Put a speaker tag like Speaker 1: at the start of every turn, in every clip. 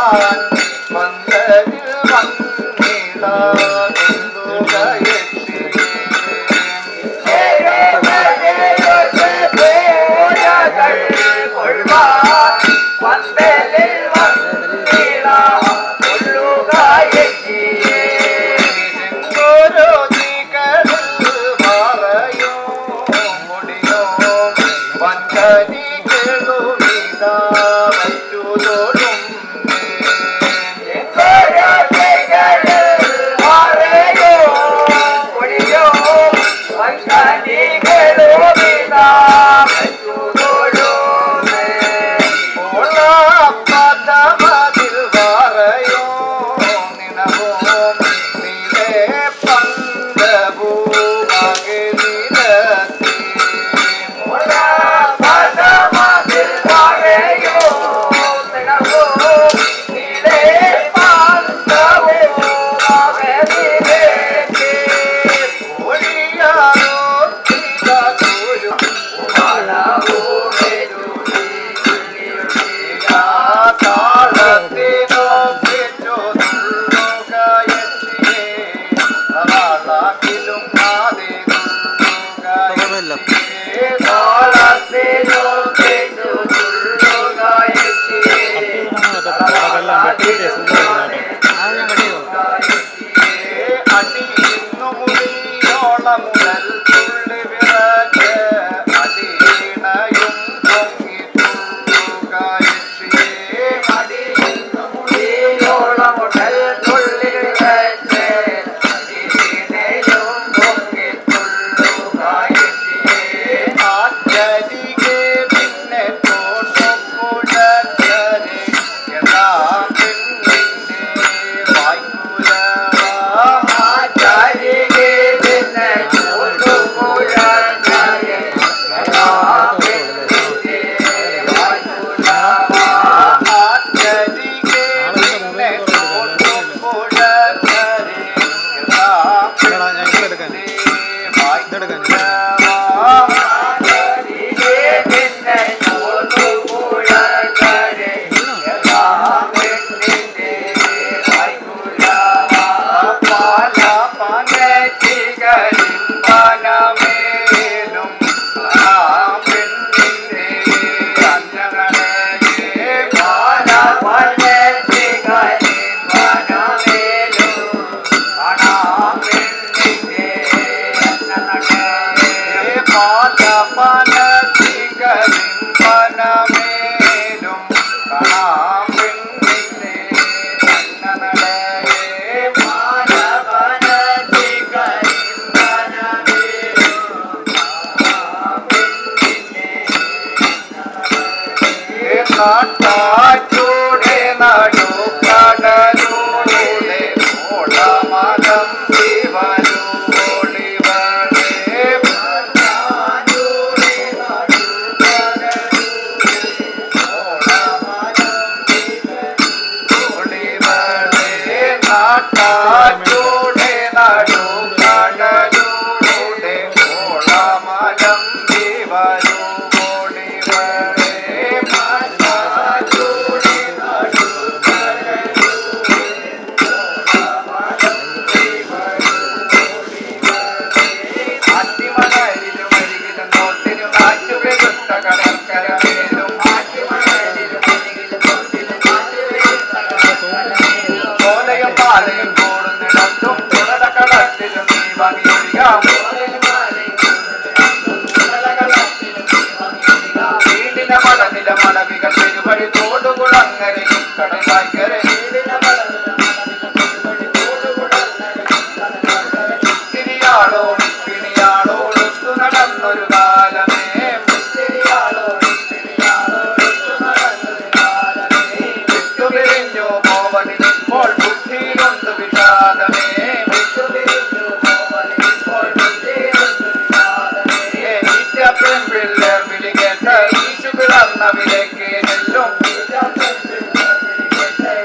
Speaker 1: പന്തലിൽ വന്നിടാ ഓരോ നീകളിൽ മറയോ മുടിയോ വൻകനികളുമിതാ വച്ചുതൊടും ഓളപ്പതമതിൽ വറയോ നിനവോ നീലേ പന്തഭൂ മകനിരത്തി ഒഴിയാറോ ഇതാതൊരു താളത്തിനോ പെറ്റോതുള്ളുകയെത്തിയേ അവാളാക്കിലും ആദേ തുള്ളുകയെത്തിയേ താളത്തിനോ അടിയുന്നു മുടിയോളം മുതൽ തുള്ളി വിറച്ച് അടിയിണയും പൊങ്ങി തുള്ളുകയെത്തിയേ ആറ്റരികെ പിന്നെ തോട്ടുപുഴക്കരെ എന്നാ പെണ്ണിന്റെ വായ്ക്കുലവാ ആറ്റരികെ പിന്നെ തോട്ടുപുഴക്കരെ എന്നാ പെണ്ണിന്റെ വായ്ക്കുലവാ പാല പനറ്റികളിൻ പനമേലും ആ പെണ്ണിന്റെ അന്നകളെ പാല പാല പനറ്റികളിൻ പനമേലും കാണാ പെണ്ണിന്റെ അന്നകളെ നാട്ടാറ്റൂടെ നടു കടലൂടെ ഓടമകം ശിവരൂളിവളേ ഒളിവളേ നാട്ടാറ്റൂടെ നടു കടലൂടെ ഓളമകം ശിവരൂളിവളേ ആറ്റിമണലിലും അരികിലും നോട്ടിലും ആറ്റുവെളുത്ത കടൽക്കരമേലും ചോലയും പാലയും കൂടുന്നിടത്തും തുടല കടത്തിലും നീ ഭംഗിയൊഴിയാം വീടിന മടനില മടവികൾ പെരുവഴി തോടുകുളങ്ങരയും കടലായ്ക്കരെ തിരിയാളോ പിണിയാളോ ഒത്തു നടന്നൊരു കാലമേ വിട്ടുപിരിഞ്ഞു പോവതിനിപ്പോൾ ബുദ്ധിയൊന്നു വിഷാദമേ ഈറ്റ പെൺപിള്ള വിളികേട്ട ഈശു പിളർന്ന വിലക്ക് നെല്ലും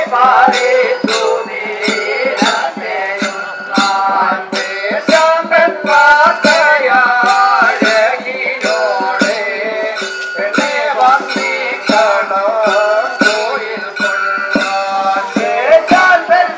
Speaker 1: പാലിച്ചു നീരത്തെയുന്നാൻ ദേശാന്തൻ വാർത്തയാഴകിലോടെ പെണ്ണെ വന്നിക്കണോ കോയിൽ കൊള്ളാൻ ദേശാന്തൻ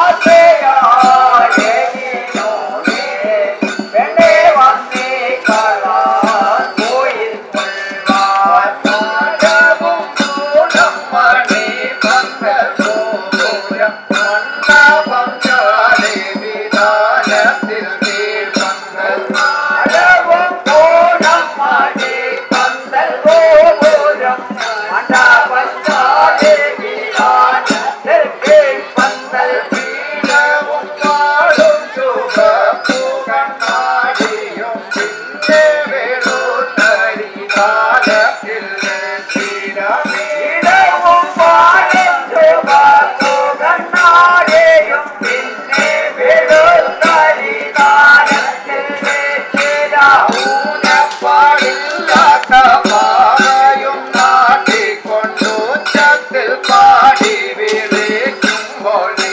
Speaker 1: വാർത്തയാഴകിലോടെ പെണ്ണെ വന്നിക്കണോ കോയിൽ കൊള്ളാൻ മാനവും മൂലം മണി പന്തൽ ഗോപുരം മണ്ണാപം ചാടി വിധാനത്തിൽ കീഴ്പന്തൽ മാനവും മൂലം മണി പന്തൽ ഗോപുരം മണ്ണാപം ചാടി വിധാനത്തിൽ കീഴ്പന്തൽ വീണവും കാടും ചുവപ്പുകണ്ണാടിയും പിന്നെ വെളുത്തരി കാലത്തിൽ ചിരമീടവും പാടും ചുവപ്പുകണ്ണാടിയും പിന്നെ വെളുത്തരി കാലത്തിൽ ഊനപ്പാടില്ലാത്ത പാറയും നാട്ടിക്കൊണ്ടു ചത്തിൽ പാടി വിളിക്കുമ്പോൾ നീ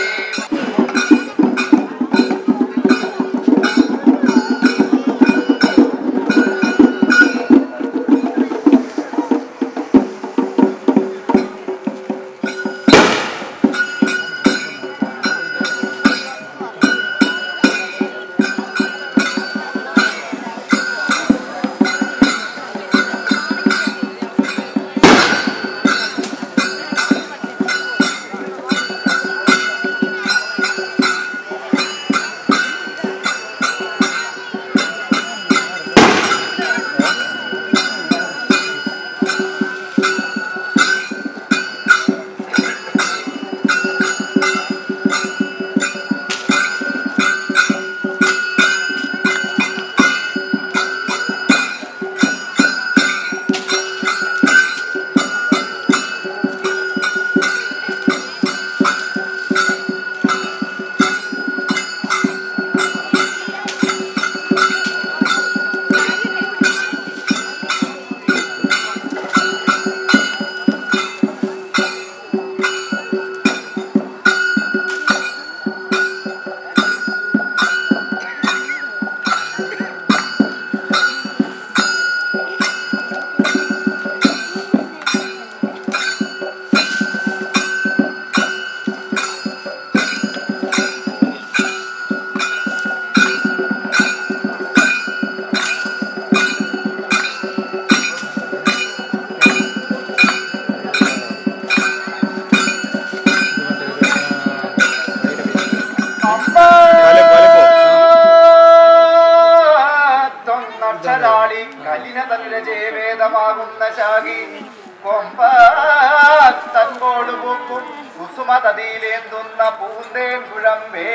Speaker 1: തൊന്നക്ഷരാളി കലിന തനുരജേവേദമാകുന്ന ശാഖി കൊമ്പത്തൻപോട് പൂക്കും കുസുമതതിയിലേന്തുന്ന പൂന്തേൻ കുഴമ്പേ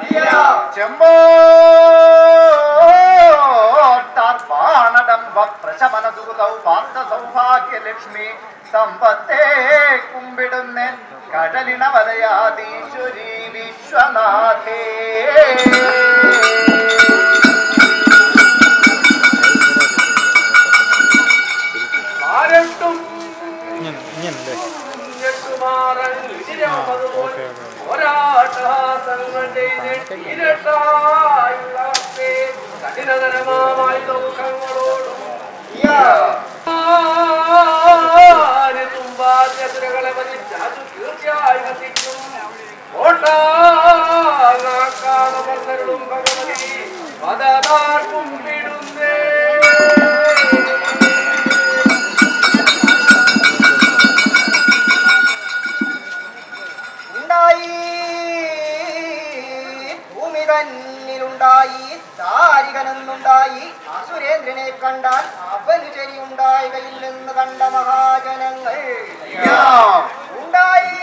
Speaker 1: ചെമ്പോട്ടാർ ബാണടംബ പ്രശമന സുഹൃതൗ പാർത്ഥ സൗഭാഗ്യലക്ഷ്മി സമ്പത്തേ കുമ്പിടുന്നേൻ കടലിണവലയാതീശ്വരി വിശ്വനാഥേ
Speaker 2: ആരട്ടും
Speaker 3: ഇങ്ങനെ ഇങ്ങനല്ലേ
Speaker 2: ഞെട്ടുമാറൻ ഇതിരാമതുപോൽ പോരാട്ടഹാസങ്ങളുടെ ഇരട്ടായുള്ള കഠിനതരമായ ദുഃഖങ്ങളോടും തുമ്പാദ്യസുരകളെ വധിച്ചാതു തീർച്ചയായി കത്തിക്കും ഓട്ടാകാണമർന്നകളും ഭഗവതി പദതാർക്കും വിടുന്നേ
Speaker 4: ഉണ്ടായി ഭൂമി തന്നിലുണ്ടായി താരികനെന്നുണ്ടായി അസുരേന്ദ്രനെ കണ്ടാൽ അവന് ശരിയുണ്ടായികയില്ലെന്ന് കണ്ട മഹാജനങ്ങൾ ഉണ്ടായി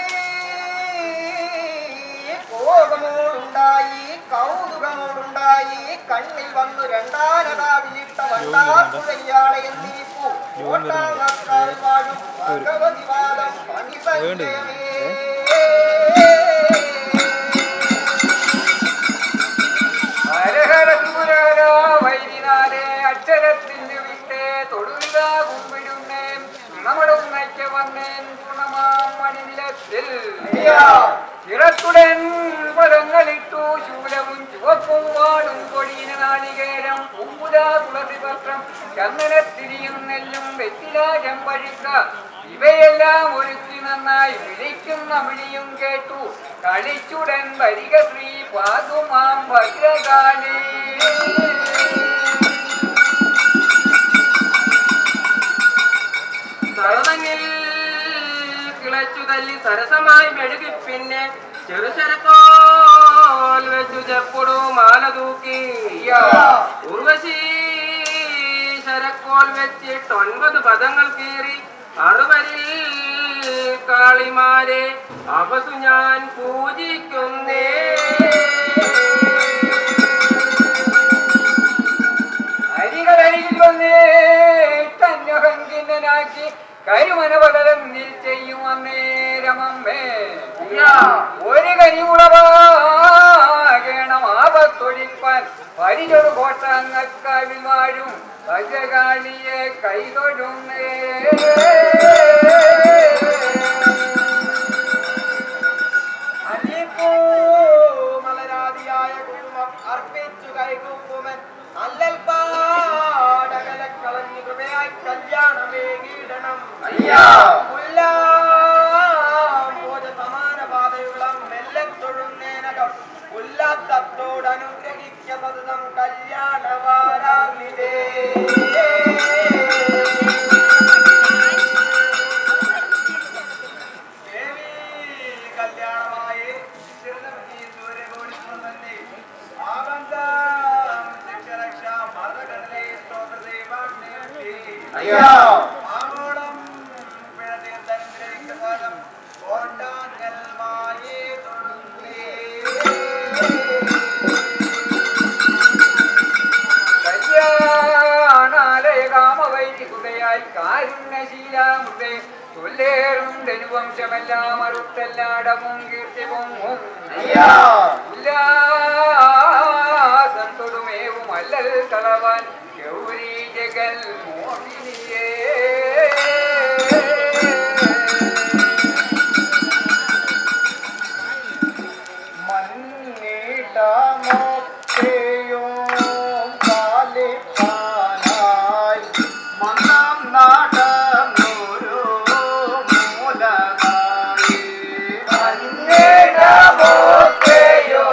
Speaker 4: കോപമോടുണ്ടായി കൗതുകമോടുണ്ടായി കണ്ണിൽ വന്നു രണ്ടാനതാവിലിട്ട വണ്ടാപ്പുഴയാളെ എന്നീപ്പു ഓട്ടാങ്ങാക്കാൽ വാഴും ഭഗവതി പാദം പണിസഞ്ജയമേ
Speaker 2: വൈരിനാലെ അക്ഷരത്തിന് വിട്ടേ തൊടുക കുമ്പിടുന്നേൻ ഗുണമടുന്നയ്ക്ക് വന്നേൻ ഗുണമാം മണിനിലത്തിൽ നിറത്തുടൻ പദങ്ങളിട്ടു ശൂലവും ചുവപ്പും വാടും കൊടിയിന നാളികേരം പൂമ്പുല തുളസിപത്രം ചന്ദനത്തിരിയും നെല്ലും വെറ്റിലാജം പഴുക്ക ഇവയെല്ലാം ഒരുക്കി നന്നായി വിളിക്കുന്ന വിളിയും കേട്ടു കളിച്ചുടൻ വരിക ശ്രീ പാതുമാം ഭദ്രകാളി
Speaker 5: തളതങ്ങിൽ കിളച്ചു തല്ലി സരസമായി മെഴുകി പിന്നെ ചെറുശരക്കോൽ വെച്ചു ചെപ്പൊടു മാല തൂക്കി ഉർവശി ശരക്കോൽ വെച്ചിട്ട് ഒൻപത് പദങ്ങൾ കീറി അറുവരിൽ കാളിമാരെ അവസു ഞാൻ പൂജിക്കുന്നേ
Speaker 2: അരികളരികിൽ വന്നേ തന്നഹങ്കിന്നനാക്കി കരുമനപടലന്നിൽ ചെയ്യും അന്നേരമമ്മേ ഒരു കരിയുളവാകണം ആപത്തൊഴിപ്പാൻ പരിചൊരു കോട്ടങ്ങക്കാവിൽ വാഴും ഭജകാളിയെ കൈതൊഴുന്നേ
Speaker 4: മലരാതിയായ കുടുംബം അർപ്പിച്ചു കൈകൂപ്പുമൻ അല്ലൽ പാടകല കളഞ്ഞു കൃപയായി കല്യാണമേകീടണം പൂജ സമാന പാതയുളം മെല്ലെ തൊഴുന്നേനകം ഉല്ലാസത്തോട് അനുഗ്രഹിക്കുന്നത് നം കല്യാണവാരാവിലേ ദേവി കല്യാണമായി ശിരനമതി സൂര്യകോടിക്കുന്നന്നെ ആബന്ധം ശിക്ഷരക്ഷ മർദ്ദകടലെ സ്തോത്രദേവാഗ്നേയത്തി ആമോളം പിഴതീർത്തനുഗ്രഹിക്കപദം കോട്ടാങ്കൽ മായേ തൊഴുന്നേ
Speaker 2: കല്യാണാലയ കാമവൈദികുതയായി കാരുണ്യശീലാമൃതേ ചൊല്ലേറും ധനുവംശമെല്ലാം അറുത്തെല്ലാടവും കീർത്തി പൊങ്ങും ഉല്ലാസം തൊടുമേവും അല്ലൽ കളവാൻ ഗൗരി ജഗൽ മോഹിനിയേ
Speaker 1: മന്നിടമൊക്കെയോ കാലിപ്പാനായി മന്നാം നടന്നൊരു മൂലമായി
Speaker 2: മന്നിടമൊക്കെയോ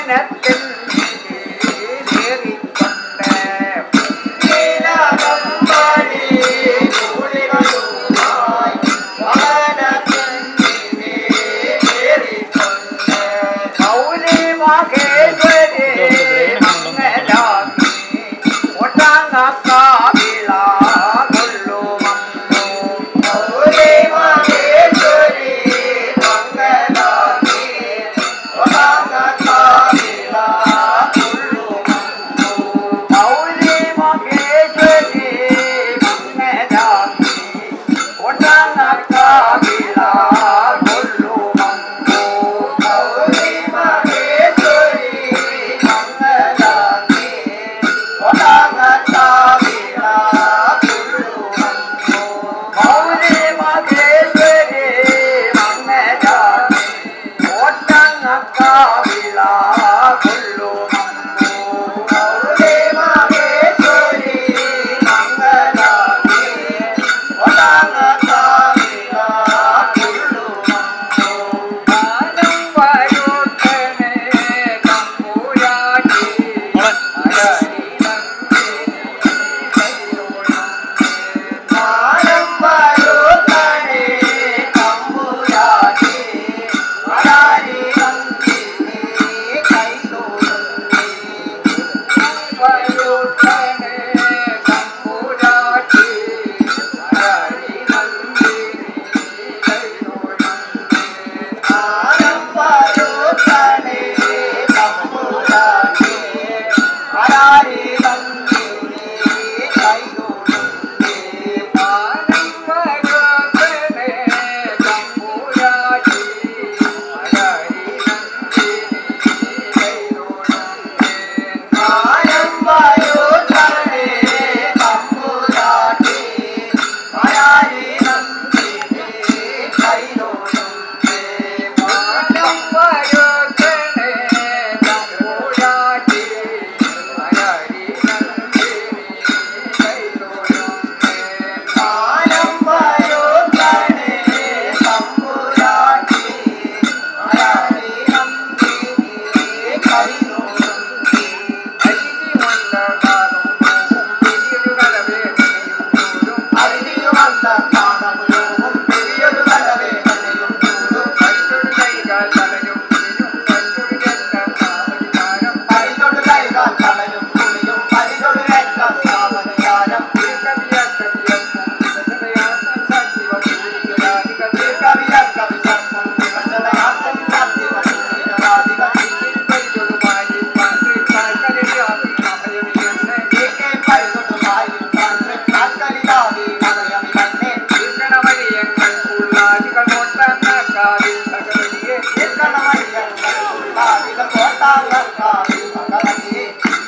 Speaker 2: വാനത്തിൽ ഏറിക്കൊണ്ട്
Speaker 1: നീലകമ്പടി കൂടികളുമായി വാനത്തിന്മീതെ ഏറിക്കൊണ്ട്
Speaker 2: മൗലി മഹേശ്വരി മംഗലാമി ഒട്ടങ്ങക്കാവിള കൊള്ളുമമ്മോ
Speaker 1: ഗൗരി മഹേശ്വരി മംഗലാമി ഒടാങ്ങത്താവിള കൊള്ളുമമ്മോ.
Speaker 2: മൗലി മഹേശ്വരി മംഗലാമി ഒട്ടങ്ങക്കാവിള കൊള്ളുമമ്മോ
Speaker 1: ഗൗരി മഹേശ്വരി മംഗലാമി ഒടാങ്ങത്താവിള കൊള്ളുമമ്മോ.
Speaker 2: മൗലി മഹേശ്വരി മംഗലാമി ഒട്ടങ്ങക്കാവിള കൊള്ളുമമ്മോ
Speaker 1: ഗൗരി മഹേശ്വരി മംഗലാമി ഒടാങ്ങത്താവിള കൊള്ളുമമ്മോ.
Speaker 2: കാലം വരുത്തണേ തമ്പുരാട്ടി അഴകി
Speaker 1: കാലം വരുത്തണേ തമ്പുരാട്ടി അടാരി നന്ദിനി കൈതോടുന്നേ.
Speaker 2: വരുത്തണേ തമ്പുരാട്ടി അഴകി
Speaker 1: കാലം വരുത്തണേ തമ്പുരാട്ടി അടാരി നന്ദിനി കൈതോടുന്നേ.
Speaker 2: കാലം വരുത്തണേ തമ്പുരാട്ടി അഴകി
Speaker 1: കാലം വരുത്തണേ തമ്പുരാട്ടി അടാരി നന്ദിനി കൈതോടുന്നേ.
Speaker 2: കാലം വരുത്തണേ തമ്പുരാട്ടി അഴകി
Speaker 1: കാലം വരുത്തണേ തമ്പുരാട്ടി അടാരി നന്ദിനി കൈതോടുന്നേ. അറിവിയുമല്ല കാണമുലോവും പെരിയൊരു തലവേദനയും കൂടും പരിതൊടു കൈകാൽ തലയും കുളിയും പരിതൊടു രക്തം സാമനിയാനം കവിയക്ക വിശർക്കും വിമർശനയാർത്ഥം സാധ്യമരാധികം കേൾക്കേ പരിതൊടുമായി താൽക്കലികാവി നമയമിതന്നെ കേൾക്കണമയ്യങ്ങൾ ഉള്ളാദികൾ കോട്ടാങ്ങൾക്കാവി ഭഗവതിയെ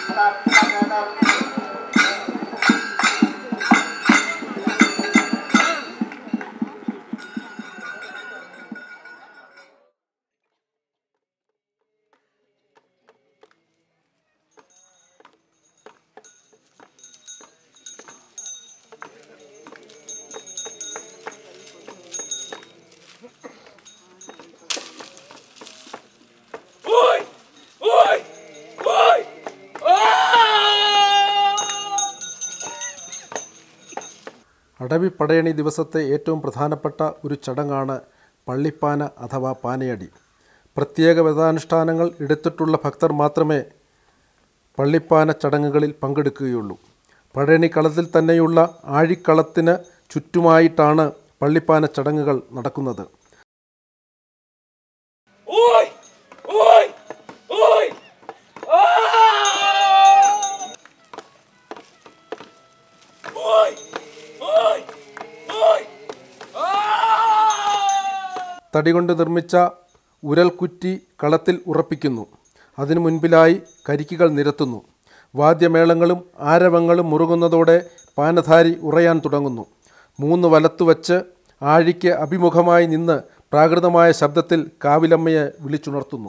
Speaker 6: അടവി പടയണി ദിവസത്തെ ഏറ്റവും പ്രധാനപ്പെട്ട ഒരു ചടങ്ങാണ് പള്ളിപ്പാന അഥവാ പാനയടി പ്രത്യേക വ്രതാനുഷ്ഠാനങ്ങൾ എടുത്തിട്ടുള്ള ഭക്തർ മാത്രമേ പള്ളിപ്പാന ചടങ്ങുകളിൽ പങ്കെടുക്കുകയുള്ളൂ പഴയണി കളത്തിൽ തന്നെയുള്ള ആഴിക്കളത്തിന് ചുറ്റുമായിട്ടാണ് പള്ളിപ്പാന ചടങ്ങുകൾ നടക്കുന്നത് തടികൊണ്ട് നിർമ്മിച്ച ഉരൽക്കുറ്റി കളത്തിൽ ഉറപ്പിക്കുന്നു അതിനു മുൻപിലായി കരിക്കുകൾ നിരത്തുന്നു വാദ്യമേളങ്ങളും ആരവങ്ങളും മുറുകുന്നതോടെ പാനധാരി ഉറയാൻ തുടങ്ങുന്നു മൂന്ന് വലത്തുവച്ച് ആഴിക്ക് അഭിമുഖമായി നിന്ന് പ്രാകൃതമായ ശബ്ദത്തിൽ കാവിലമ്മയെ വിളിച്ചുണർത്തുന്നു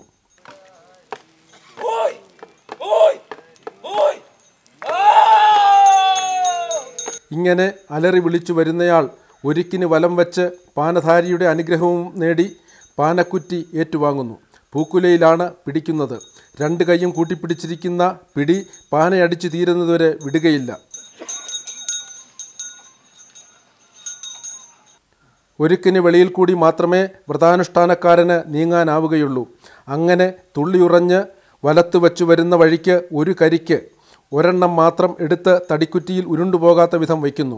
Speaker 6: ഇങ്ങനെ അലറി വിളിച്ചു വരുന്നയാൾ ഒരുക്കിന് വലം വച്ച് പാനധാരിയുടെ അനുഗ്രഹവും നേടി പാനക്കുറ്റി ഏറ്റുവാങ്ങുന്നു പൂക്കുലയിലാണ് പിടിക്കുന്നത് രണ്ട് കൈയും കൂട്ടിപ്പിടിച്ചിരിക്കുന്ന പിടി പാനയടിച്ചു തീരുന്നതുവരെ വിടുകയില്ല ഒരുക്കിന് വെളിയിൽ കൂടി മാത്രമേ വ്രതാനുഷ്ഠാനക്കാരന് നീങ്ങാനാവുകയുള്ളൂ അങ്ങനെ തുള്ളിയുറഞ്ഞ് വലത്ത് വച്ചു വരുന്ന വഴിക്ക് ഒരു കരിക്ക് ഒരെണ്ണം മാത്രം എടുത്ത് തടിക്കുറ്റിയിൽ ഉരുണ്ടുപോകാത്ത വിധം വയ്ക്കുന്നു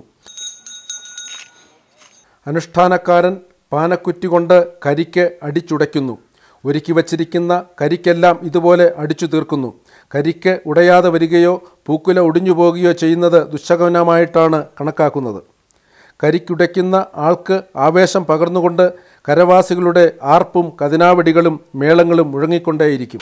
Speaker 6: അനുഷ്ഠാനക്കാരൻ പാനക്കുറ്റി കൊണ്ട് കരിക്ക് അടിച്ചുടയ്ക്കുന്നു ഒരുക്കി വച്ചിരിക്കുന്ന കരിക്കെല്ലാം ഇതുപോലെ അടിച്ചു തീർക്കുന്നു കരിക്ക് ഉടയാതെ വരികയോ പൂക്കുല ഒടിഞ്ഞു പോകുകയോ ചെയ്യുന്നത് ദുശകനമായിട്ടാണ് കണക്കാക്കുന്നത് കരിക്കുടയ്ക്കുന്ന ആൾക്ക് ആവേശം പകർന്നുകൊണ്ട് കരവാസികളുടെ ആർപ്പും കതിനാവടികളും മേളങ്ങളും മുഴങ്ങിക്കൊണ്ടേയിരിക്കും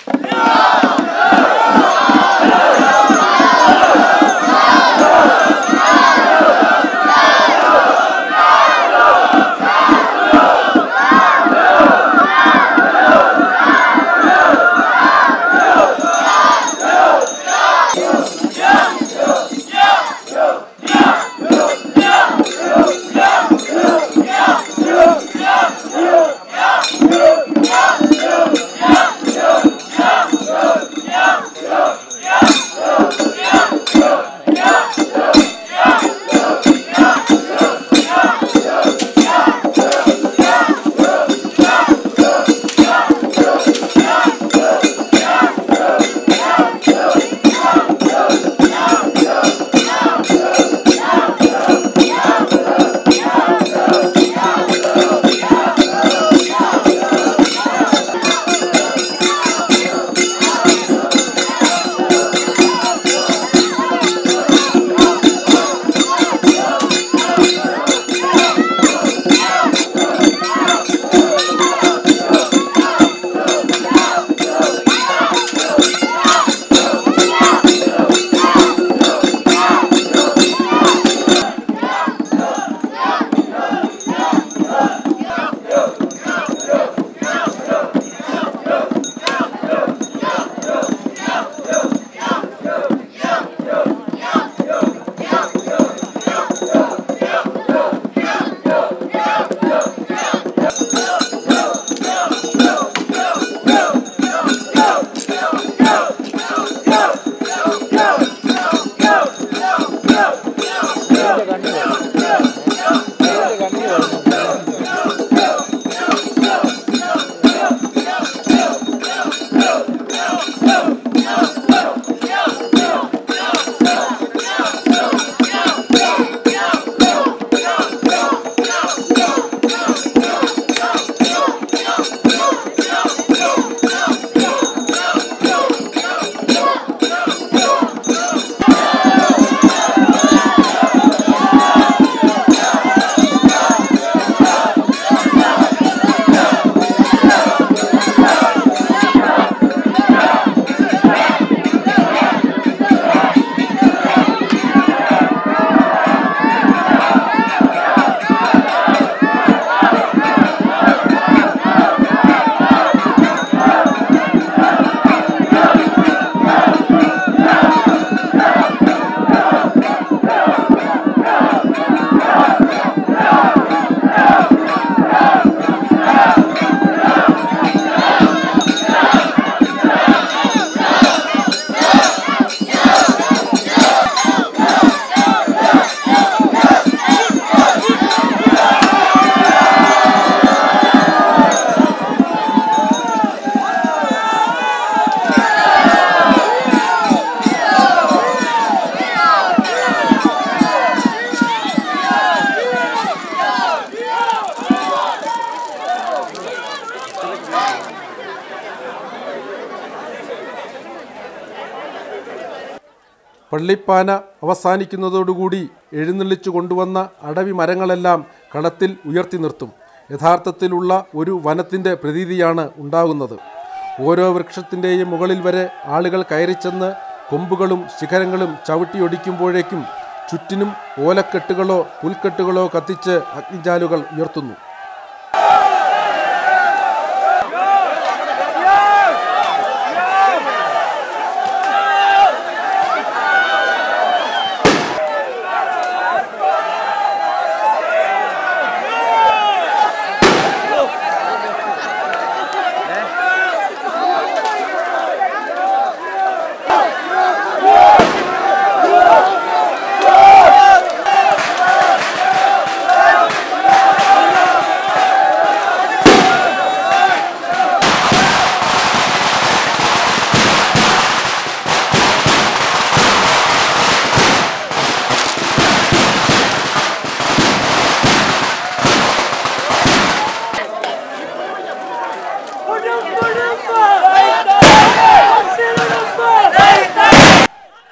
Speaker 6: പള്ളിപ്പാന അവസാനിക്കുന്നതോടുകൂടി എഴുന്നള്ളിച്ചു കൊണ്ടുവന്ന അടവി മരങ്ങളെല്ലാം കളത്തിൽ ഉയർത്തി നിർത്തും യഥാർത്ഥത്തിലുള്ള ഒരു വനത്തിൻ്റെ പ്രതീതിയാണ് ഉണ്ടാകുന്നത് ഓരോ വൃക്ഷത്തിൻ്റെയും മുകളിൽ വരെ ആളുകൾ കയറിച്ചെന്ന് കൊമ്പുകളും ശിഖരങ്ങളും ചവിട്ടിയൊടിക്കുമ്പോഴേക്കും ചുറ്റിനും ഓലക്കെട്ടുകളോ പുൽക്കെട്ടുകളോ കത്തിച്ച് അഗ്നിജാലുകൾ ഉയർത്തുന്നു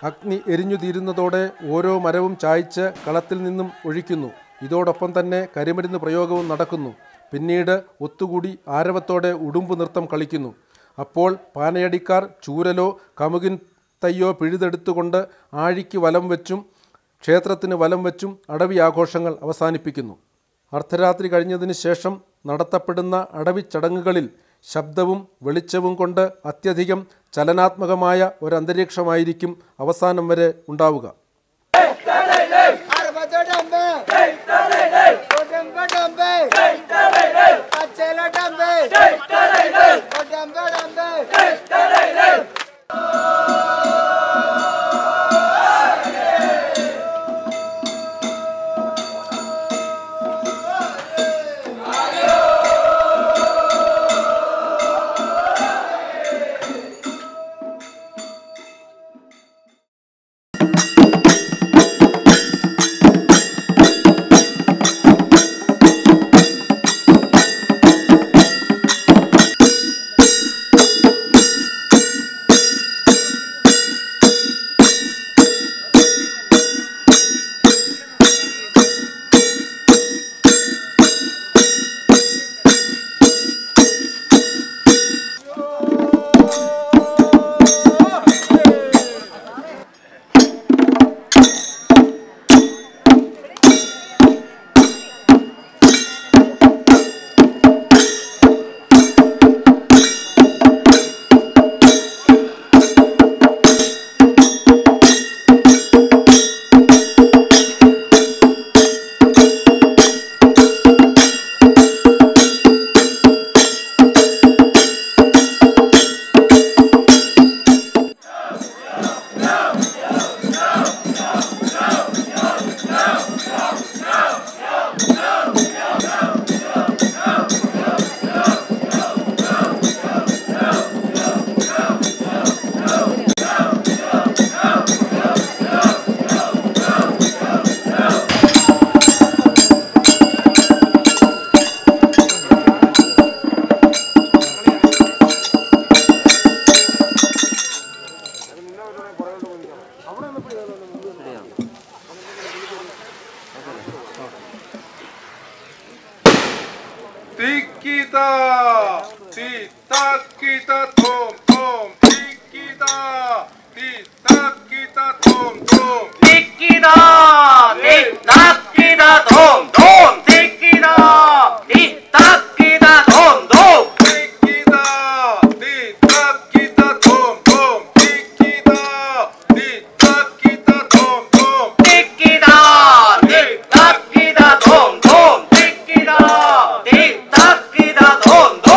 Speaker 6: അഗ്നി എരിഞ്ഞു തീരുന്നതോടെ ഓരോ മരവും ചായ്ച്ച് കളത്തിൽ നിന്നും ഒഴിക്കുന്നു ഇതോടൊപ്പം തന്നെ കരിമരുന്ന് പ്രയോഗവും നടക്കുന്നു പിന്നീട് ഒത്തുകൂടി ആരവത്തോടെ ഉടുമ്പു നൃത്തം കളിക്കുന്നു അപ്പോൾ പാനയടിക്കാർ ചൂരലോ കമുകിൻ തയ്യോ പിഴുതെടുത്തുകൊണ്ട് ആഴിക്ക് വലം വെച്ചും ക്ഷേത്രത്തിന് വലം വെച്ചും അടവി ആഘോഷങ്ങൾ അവസാനിപ്പിക്കുന്നു അർദ്ധരാത്രി കഴിഞ്ഞതിന് ശേഷം നടത്തപ്പെടുന്ന അടവിച്ചടങ്ങുകളിൽ ശബ്ദവും വെളിച്ചവും കൊണ്ട് അത്യധികം ചലനാത്മകമായ ഒരന്തരീക്ഷമായിരിക്കും അവസാനം വരെ ഉണ്ടാവുക
Speaker 4: Tikita, titakita, tom tom. Tikita, titakita, tom tom.
Speaker 1: 띠끼다 띠딱끼다 돔돔 띠끼다 띠딱끼다 돔돔
Speaker 4: Tikita, titakita, tom tom. Tikita, titakita, tom tom.
Speaker 1: 띠끼다 띠딱끼다 돔돔 띠끼다 띠딱끼다 돔돔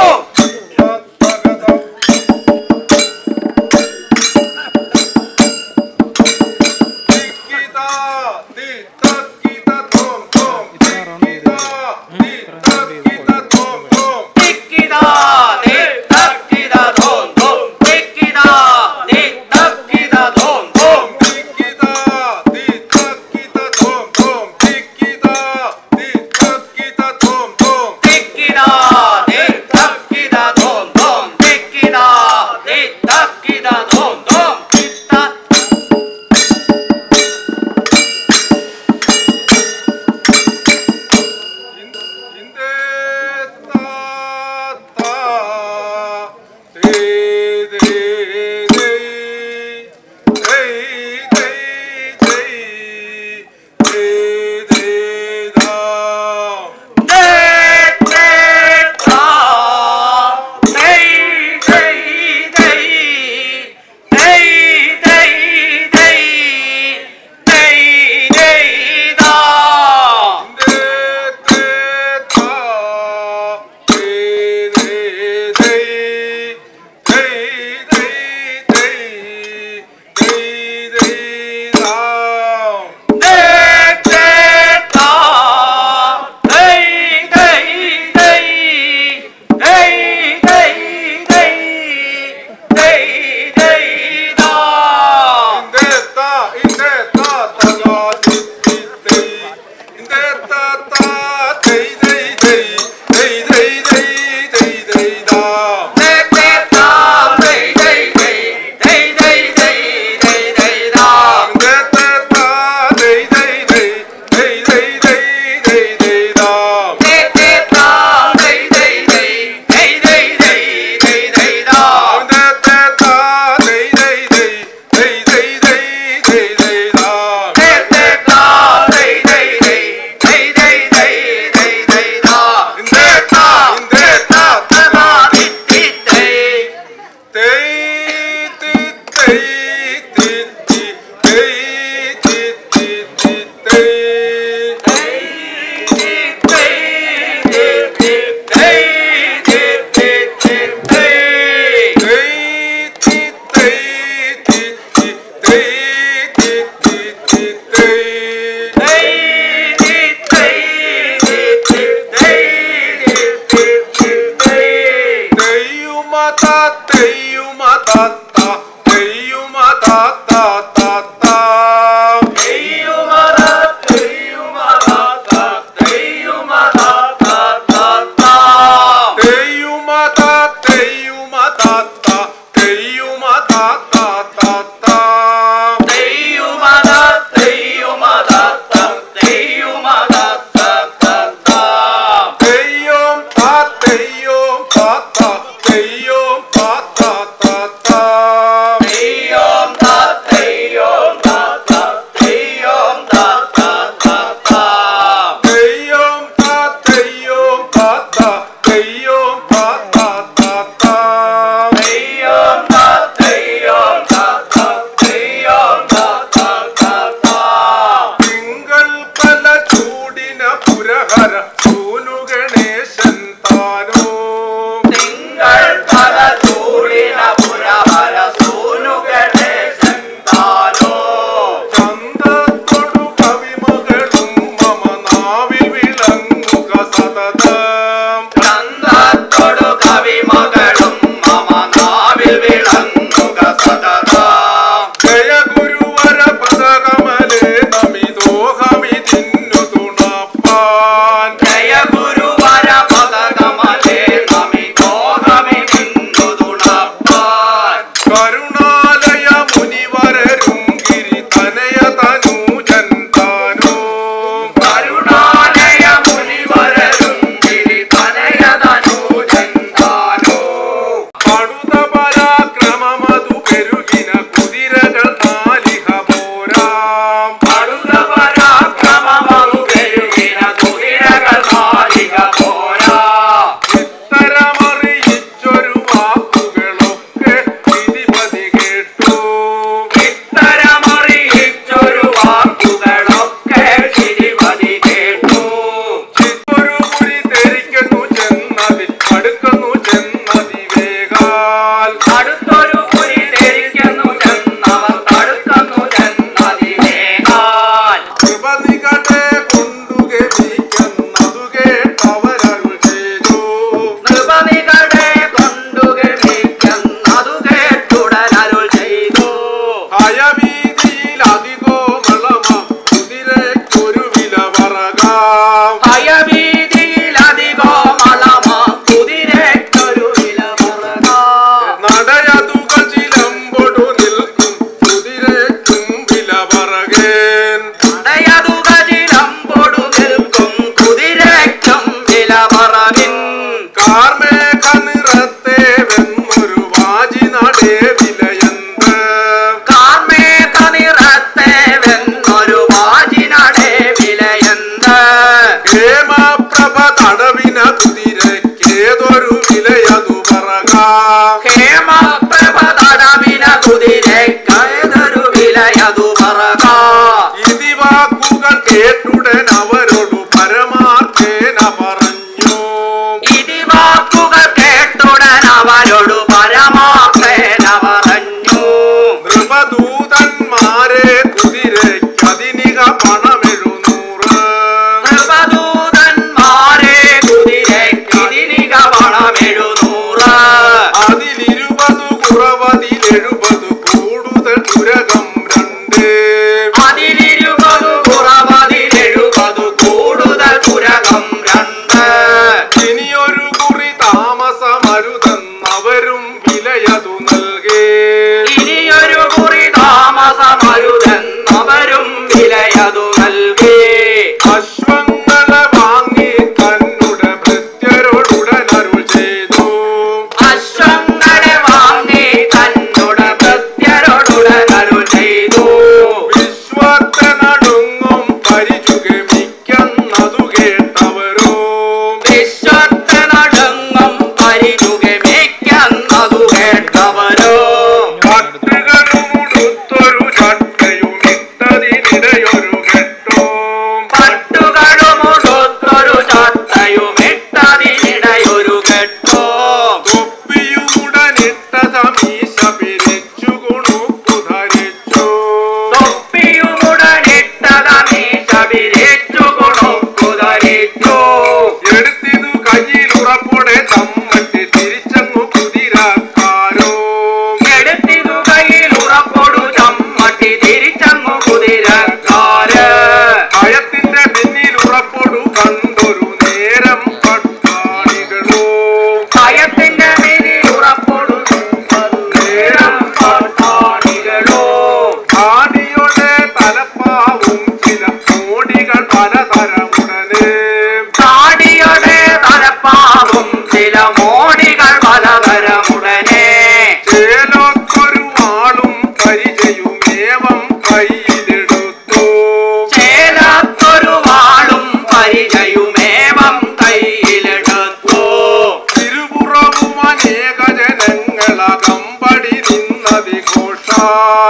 Speaker 4: താമസമരുതെന്നവരും വിലയതു നൽകേ
Speaker 5: ഇനിയൊരു കുറി താമസമരുതെന്നവരും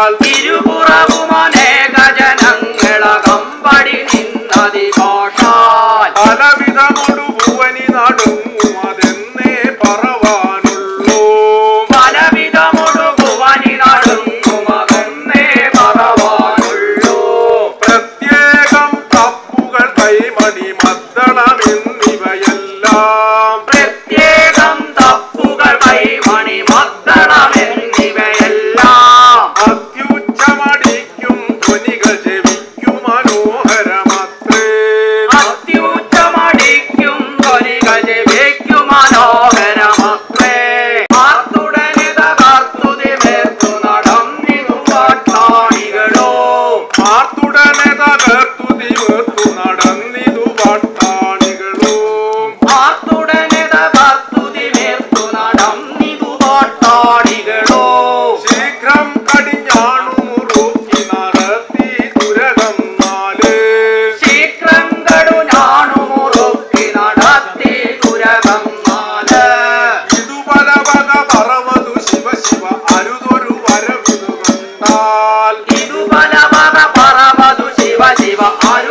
Speaker 4: കണ്ടാൽ
Speaker 1: ഇരുപുറവുമനേക ജനങ്ങളകമ്പടി നിന്നതിഘോഷാൽ
Speaker 4: പലവിധമൊടു ഭുവനി നടുങ്ങും അതെന്നേ പറവാനുള്ളൂ
Speaker 1: പലവിധമൊടുകുവനി നടുങ്ങുമതെന്നേ പറവാനുള്ളൂ
Speaker 4: പ്രത്യേകം തപ്പുകൾ കൈമണി മദ്ദളം എന്നിവയെല്ലാം
Speaker 1: പ്രത്യേകം തപ്പുകൾ കൈമണി മദ്ദളമെന്നിവയെല്ലാം
Speaker 4: അത്യുച്ചമടിക്കും ധ്വനികൾ ജപിക്കും മനോഹരമത്രേ
Speaker 1: അത്യുച്ചമടിക്കും ധ്വനികൾ ജപിക്കും മനോഹരമത്രേ ആർത്തുടനെ തകർത്തുതിമേർത്തു നടന്നിതു പാട്ടാളികളോ
Speaker 4: ആർത്തുടനെ തകർത്തു തീർത്തു നടന്നിതു പട്ടാണികളും
Speaker 1: ആർത്തുടനെ തകർത്തുതിമേർത്തു നടന്നിതു പാട്ടാളികളോ
Speaker 4: ശീഘ്രം കടിഞ്ഞാണു മുറുക്കി നടത്തി തുരകം നാല്
Speaker 1: ശീഘ്രം കടു ഞാണു മുറുക്കി നടത്തി തുരകം നാല്
Speaker 4: ഇതു പല വക പറവതു ശിവ ശിവ അരുതൊരു വരവിതു കണ്ടാൽ
Speaker 1: ഇതു പല പല പറവതു ശിവ ശിവ